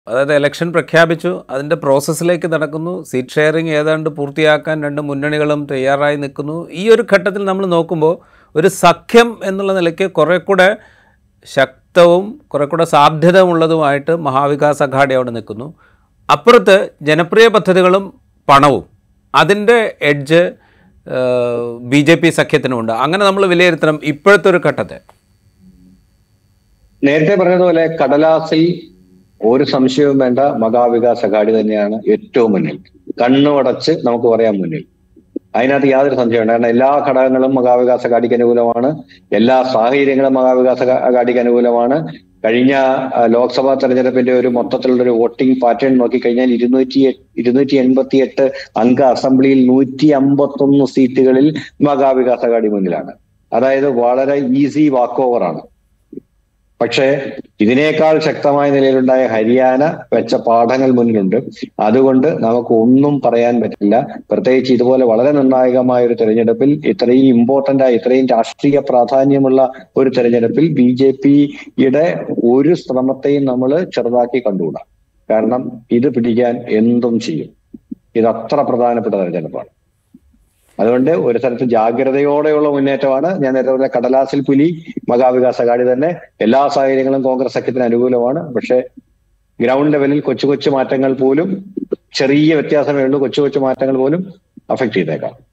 അതായത് ഇലക്ഷൻ പ്രഖ്യാപിച്ചു അതിൻ്റെ പ്രോസസ്സിലേക്ക് നടക്കുന്നു സീറ്റ് ഷെയറിംഗ് ഏതാണ്ട് പൂർത്തിയാക്കാൻ രണ്ട് മുന്നണികളും തയ്യാറായി നിൽക്കുന്നു ഈ ഒരു ഘട്ടത്തിൽ നമ്മൾ നോക്കുമ്പോൾ ഒരു സഖ്യം എന്നുള്ള നിലയ്ക്ക് കുറെ കൂടെ ശക്തവും കുറെ കൂടെ സാധ്യതയുള്ളതുമായിട്ട് മഹാവികാസ് അഘാടി അവിടെ നിൽക്കുന്നു അപ്പുറത്ത് ജനപ്രിയ പദ്ധതികളും പണവും അതിൻ്റെ എഡ്ജ് ബി ജെ പി സഖ്യത്തിനുമുണ്ട് അങ്ങനെ നമ്മൾ വിലയിരുത്തണം ഇപ്പോഴത്തെ ഒരു ഘട്ടത്തെ നേരത്തെ പറഞ്ഞതുപോലെ കടലാസിൽ ഒരു സംശയവും വേണ്ട മഹാവികാസ് അഘാടി തന്നെയാണ് ഏറ്റവും മുന്നിൽ കണ്ണുമടച്ച് നമുക്ക് പറയാൻ മുന്നിൽ അതിനകത്ത് യാതൊരു സംശയമുണ്ട് കാരണം എല്ലാ ഘടകങ്ങളും മഹാവികാസ് അഘാടിക്ക് അനുകൂലമാണ് എല്ലാ സാഹചര്യങ്ങളും മഹാവികാസ് അഘ- അഘാടിക്ക് അനുകൂലമാണ് കഴിഞ്ഞ ആ, ലോക്സഭാ തെരഞ്ഞെടുപ്പിന്റെ ഒരു മൊത്തത്തിലുള്ള ഒരു വോട്ടിംഗ് പാറ്റേൺ നോക്കിക്കഴിഞ്ഞാൽ ഇരുന്നൂറ്റി എ- ഇരുന്നൂറ്റി എൺപത്തി എട്ട് അംഗ അസംബ്ലിയിൽ നൂറ്റി അമ്പത്തി ഒന്ന് സീറ്റുകളിൽ മഹാവികാസ് അഘാടി മുന്നിലാണ് അതായത് വളരെ ഈസി വാക്ക് ഓവർ ആണ് പക്ഷേ ഇതിനേക്കാൾ ശക്തമായ നിലയിലുണ്ടായ ഹരിയാന വെച്ച പാഠങ്ങൾ മുന്നിലുണ്ട് അതുകൊണ്ട് നമുക്ക് ഒന്നും പറയാൻ പറ്റില്ല പ്രത്യേകിച്ച് ഇതുപോലെ വളരെ നിർണായകമായ ഒരു തെരഞ്ഞെടുപ്പിൽ ഇത്രയും ഇമ്പോർട്ടന്റ് ആയ ഇത്രയും രാഷ്ട്രീയ പ്രാധാന്യമുള്ള ഒരു തെരഞ്ഞെടുപ്പിൽ ബി ജെ പിയുടെ ഒരു ശ്രമത്തെയും നമ്മൾ ചെറുതാക്കി കണ്ടുകൂടാ കാരണം ഇത് പിടിക്കാൻ എന്തും ചെയ്യും ഇത് അത്ര പ്രധാനപ്പെട്ട തെരഞ്ഞെടുപ്പാണ് അതുകൊണ്ട് ഒരു സ്ഥലത്ത് ജാഗ്രതയോടെയുള്ള മുന്നേറ്റമാണ് ഞാൻ നേരത്തെ പറഞ്ഞ കടലാസിൽ പുലി മഹാവികാസ് അഘാടി തന്നെ എല്ലാ സാഹചര്യങ്ങളും കോൺഗ്രസ് സഖ്യത്തിന് അനുകൂലമാണ് പക്ഷെ ഗ്രൗണ്ട് ലെവലിൽ കൊച്ചു കൊച്ചു മാറ്റങ്ങൾ പോലും ചെറിയ വ്യത്യാസമേ ഉള്ളൂ കൊച്ചു കൊച്ചു മാറ്റങ്ങൾ പോലും അഫക്ട് ചെയ്തേക്കാം